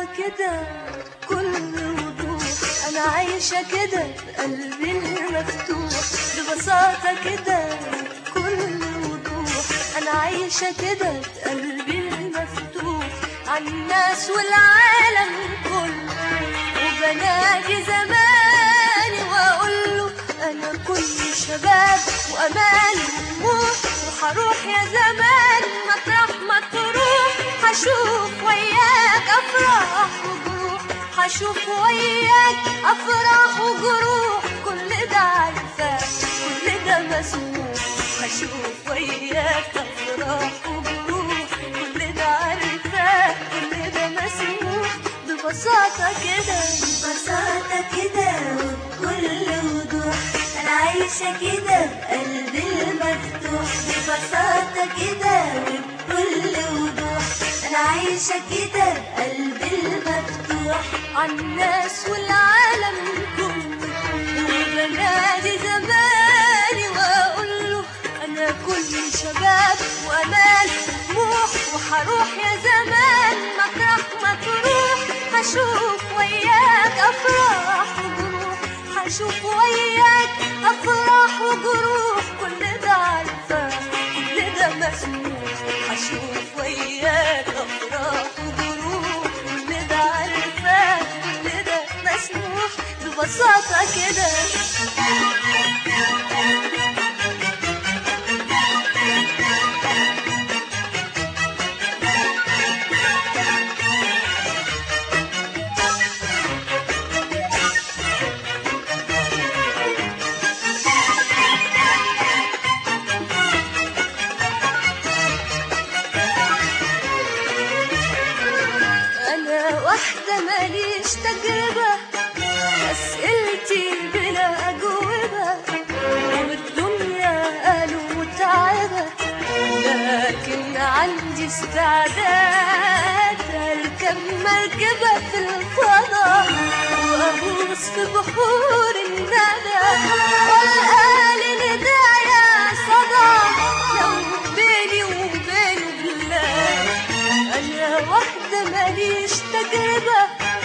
كده كل وضوح انا عايشة كده قلبي المفتوح ببساطة كده كل وضوح انا عايشة كده قلبي المفتوح عالناس والعالم كله وبنادي زماني واقول له انا كل شباب وامان وطموح وهروح يا زمان مطرح ما تروح هشوف وياك افراح وجروح هشوف وياك افراح وجروح كل ده عارفاه كل ده مسموح هشوف وياك افراح وجروح كل ده عارفاه كل ده مسموح ببساطة كده ببساطة كده وبكل وضوح أنا عايشة كده بقلبي المفتوح ببساطة كده وبكل وضوح أنا عايشة كده بقلبي المفتوح عالناس والعالم كله وبنادي زماني واقول له انا كل شباب وامان طموح وهروح يا زمان مطرح ما تروح هشوف وياك افراح وجروح هشوف وياك افراح وجروح كل ده عارفاه كل ده مسموح هشوف وياك افراح وجروح كل ده عارفاه كل ده مسموح ببساطة كده أنا واحدة ماليش تجربة أسئلتي بلا أجوبة والدنيا قالوا متعبة لكن عندي استعداد أركب مركبة في الفضاء وأغوص في بحور الندى والقال ندايا صدى لو بيني وبينه بالله أنا واحدة ماليش تجربة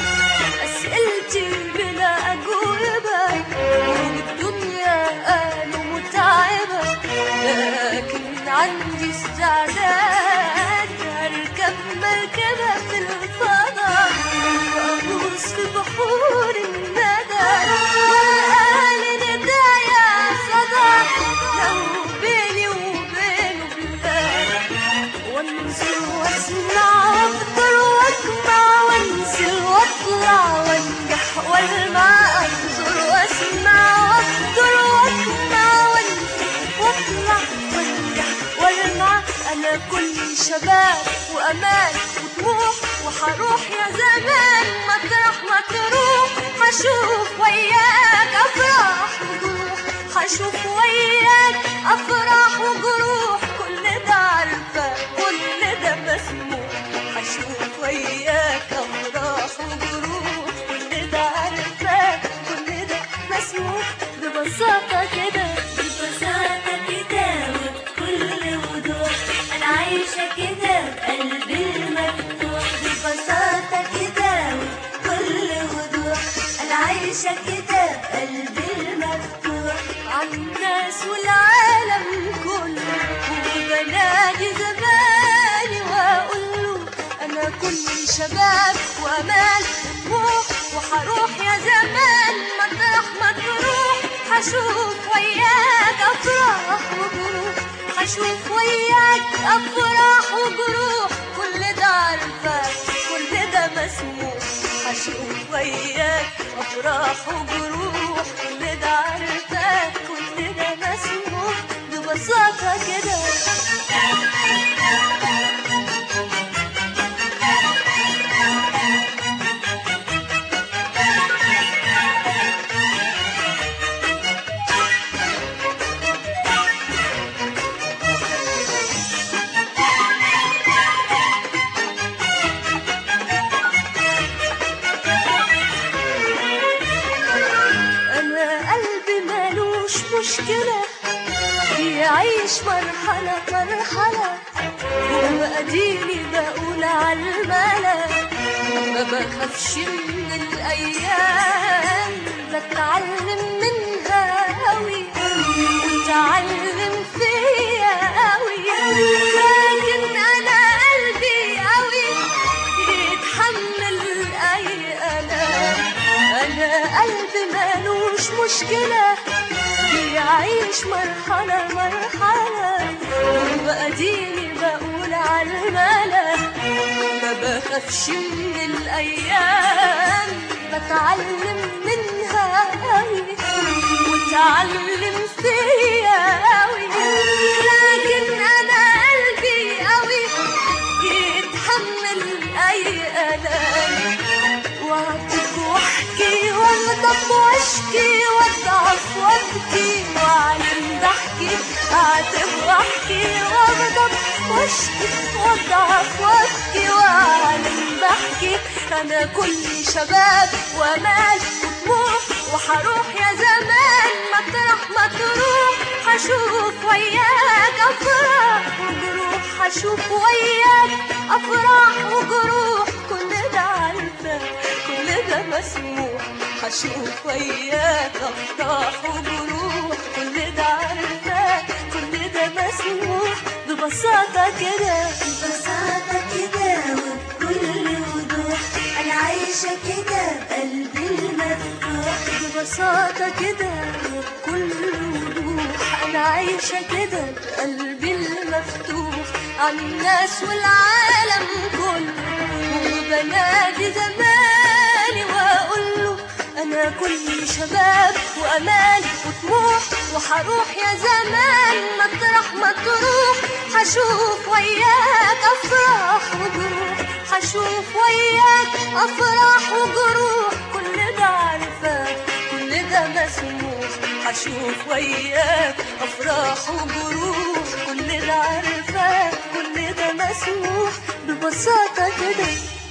أسئلتي بلا أجوبة والدنيا قالوا متعبة لكن عندي استعداد أركب مركبة في الفضاء وأغوص في بحور الندى والقال ندايا صدى لو بيني وبينه بالله وانزل واسمع وافضل واسمع وانزل واطلع وانجح والمع انظر واسمع وافضل واسمع وانزل واطلع وانجح والمع انا كل شباب وامان وطموح وهروح يا زمان مطرح ما تروح هشوف وياك افراح وجروح هشوف وياك افراح وجروح كل ده عارفه كل ده مسموح هشوف وياك افراح وجروح كل ده عارفه كل ده مسموح ببساطه كده ببساطة كده وبكل وضوح أنا عايشة كده بقلبي المفتوح ببساطة كده وبكل وضوح أنا عايشة كده بقلبي المفتوح عالناس والعالم كله وبنادي زماني واقول له انا كل شباب وامان طموح وهروح يا زمان مطرح ما تروح هشوف وياك افراح وجروح هشوف وياك افراح وجروح كل ده عارفاه كل ده مسموح هشوف وياك افراح وجروح كل ده عارفاه كل ده مسموح ببساطه كده انا قلبي مالوش مشكله يعيش مرحله مرحله واديني بقول عالملا ما بخافش من الأيام بتعلم منها قوي وتعلم فيا قوي لكن أنا قلبي قوي يتحمل أي ألام أنا قلبي مالوش مشكلة بيعيش مرحلة مرحلة وأديني بقول على الملا ما بخافش من الأيام بتعلم منها قوي وتعلم فيا قوي لكن أنا قلبي قوي يتحمل أي ألام واعطيك واحكي واغضب واشكي واضعف وابكي واعلن ضحكي اعتب واحكي واغضب واشكي واضعف وابكي واعلن ضحكي انا كل شباب وامال وطموح وحروح يا زمان مطرح ما تروح حشوف وياك افراح وجروح حشوف وياك افراح وجروح كل ده عارفه كل ده مسموح حشوف وياك افراح وجروح كل ده عارفه كل ده مسموح ببساطه كده ببساطة كده وبكل وضوح أنا عايشة كده بقلبي المفتوح ببساطة كده وبكل وضوح أنا عايشة كده بقلبي المفتوح عن الناس والعالم كله وبنادي زماني وأقول له أنا كل شباب وأمان وطموح وحروح يا زمان مطرح ما تروح حشوف وياك أفراح وجروح حشوف وياك أفراح وجروح كل ده عارفاه كل ده مسموح حشوف وياك أفراح وجروح كل ده عارفاه كل ده مسموح ببساطة كده